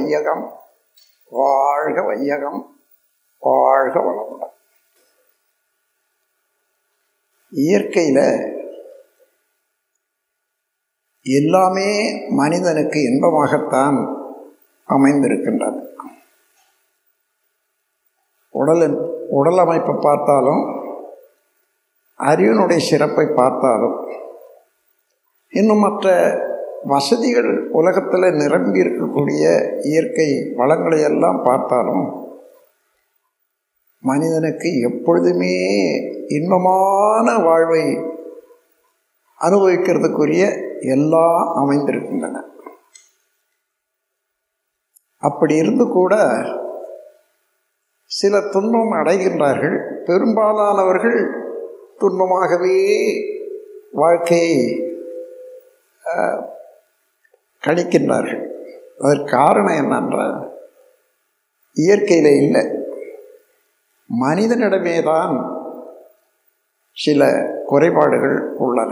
வையகம் வாழ்க வையகம் வாழ்க வளமுடன் இயற்கையில எல்லாமே மனிதனுக்கு இன்பமாகத்தான் அமைந்திருக்கின்றது உடலின் உடல் அமைப்பை பார்த்தாலும் அறிவினுடைய சிறப்பை பார்த்தாலும் இன்னும் மற்ற வசதிகள் உலகத்தில் நிரம்பி இருக்கக்கூடிய இயற்கை வளங்களை எல்லாம் பார்த்தாலும் மனிதனுக்கு எப்பொழுதுமே இன்பமான வாழ்வை அனுபவிக்கிறதுக்குரிய எல்லாம் அமைந்திருக்கின்றன அப்படி இருந்து கூட சில துன்பம் அடைகின்றார்கள் பெரும்பாலானவர்கள் துன்பமாகவே வாழ்க்கையை கழிக்கின்றார்கள் அதற்கு காரணம் என்னென்றால் இயற்கையில் இல்லை மனிதனிடமே தான் சில குறைபாடுகள் உள்ளன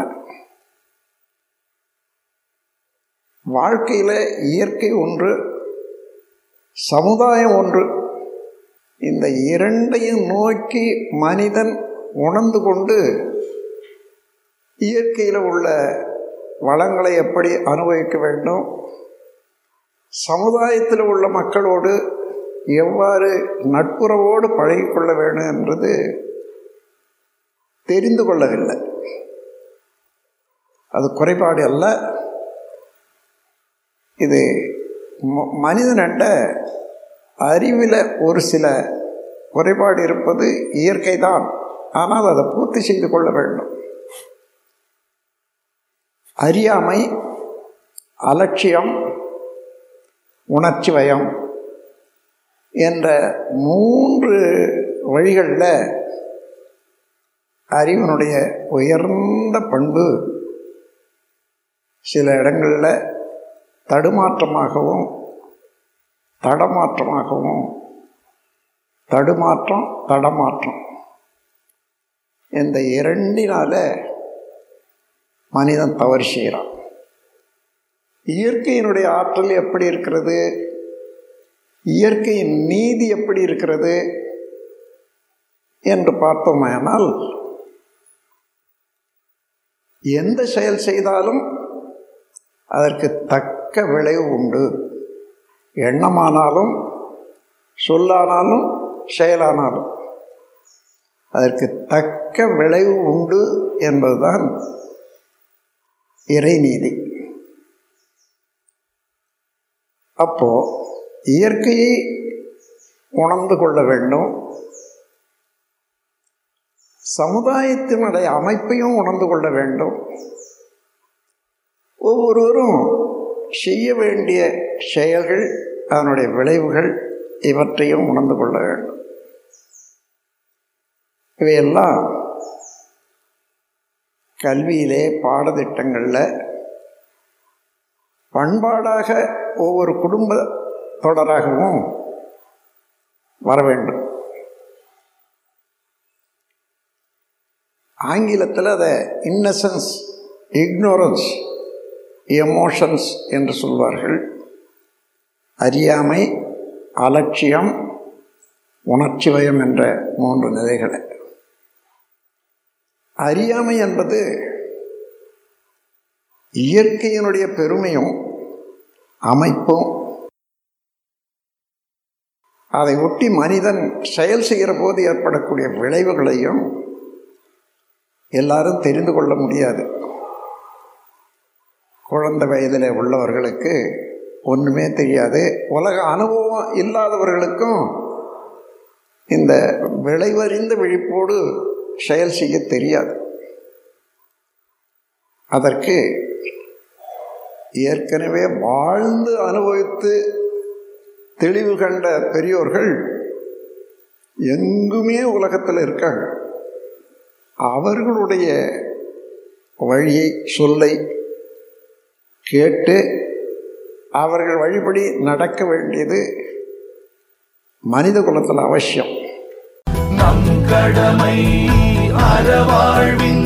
வாழ்க்கையில் இயற்கை ஒன்று சமுதாயம் ஒன்று இந்த இரண்டையும் நோக்கி மனிதன் உணர்ந்து கொண்டு இயற்கையில் உள்ள வளங்களை எப்படி அனுபவிக்க வேண்டும் சமுதாயத்தில் உள்ள மக்களோடு எவ்வாறு நட்புறவோடு பழகிக்கொள்ள வேண்டும் என்பது தெரிந்து கொள்ளவில்லை அது குறைபாடு அல்ல இது மனிதனண்ட அறிவில் ஒரு சில குறைபாடு இருப்பது இயற்கை தான் ஆனால் அதை பூர்த்தி செய்து கொள்ள வேண்டும் அறியாமை அலட்சியம் உணர்ச்சி வயம் என்ற மூன்று வழிகளில் அறிவனுடைய உயர்ந்த பண்பு சில இடங்களில் தடுமாற்றமாகவும் தடமாற்றமாகவும் தடுமாற்றம் தடமாற்றம் இந்த இரண்டினால மனிதன் தவறு செய்கிறான் இயற்கையினுடைய ஆற்றல் எப்படி இருக்கிறது இயற்கையின் நீதி எப்படி இருக்கிறது என்று பார்த்தோமானால் எந்த செயல் செய்தாலும் அதற்கு தக்க விளைவு உண்டு எண்ணமானாலும் சொல்லானாலும் செயலானாலும் அதற்கு தக்க விளைவு உண்டு என்பதுதான் இறைநீதி அப்போ இயற்கையை உணர்ந்து கொள்ள வேண்டும் சமுதாயத்தினுடைய அமைப்பையும் உணர்ந்து கொள்ள வேண்டும் ஒவ்வொருவரும் செய்ய வேண்டிய செயல்கள் அதனுடைய விளைவுகள் இவற்றையும் உணர்ந்து கொள்ள வேண்டும் இவையெல்லாம் கல்வியிலே பாடத்திட்டங்களில் பண்பாடாக ஒவ்வொரு குடும்ப தொடராகவும் வர வேண்டும் ஆங்கிலத்தில் அதை இன்னசென்ஸ் இக்னோரன்ஸ் எமோஷன்ஸ் என்று சொல்வார்கள் அறியாமை அலட்சியம் உணர்ச்சி வயம் என்ற மூன்று நிலைகளை அறியாமை என்பது இயற்கையினுடைய பெருமையும் அமைப்பும் அதை ஒட்டி மனிதன் செயல் செய்கிற போது ஏற்படக்கூடிய விளைவுகளையும் எல்லாரும் தெரிந்து கொள்ள முடியாது குழந்தை வயதில் உள்ளவர்களுக்கு ஒன்றுமே தெரியாது உலக அனுபவம் இல்லாதவர்களுக்கும் இந்த விளைவறிந்த விழிப்போடு செயல் செய்ய தெரியாது அதற்கு ஏற்கனவே வாழ்ந்து அனுபவித்து தெளிவு கண்ட பெரியோர்கள் எங்குமே உலகத்தில் இருக்காங்க அவர்களுடைய வழியை சொல்லை கேட்டு அவர்கள் வழிபடி நடக்க வேண்டியது மனித குலத்தில் அவசியம் நம் கடமை அறவாழ்வின்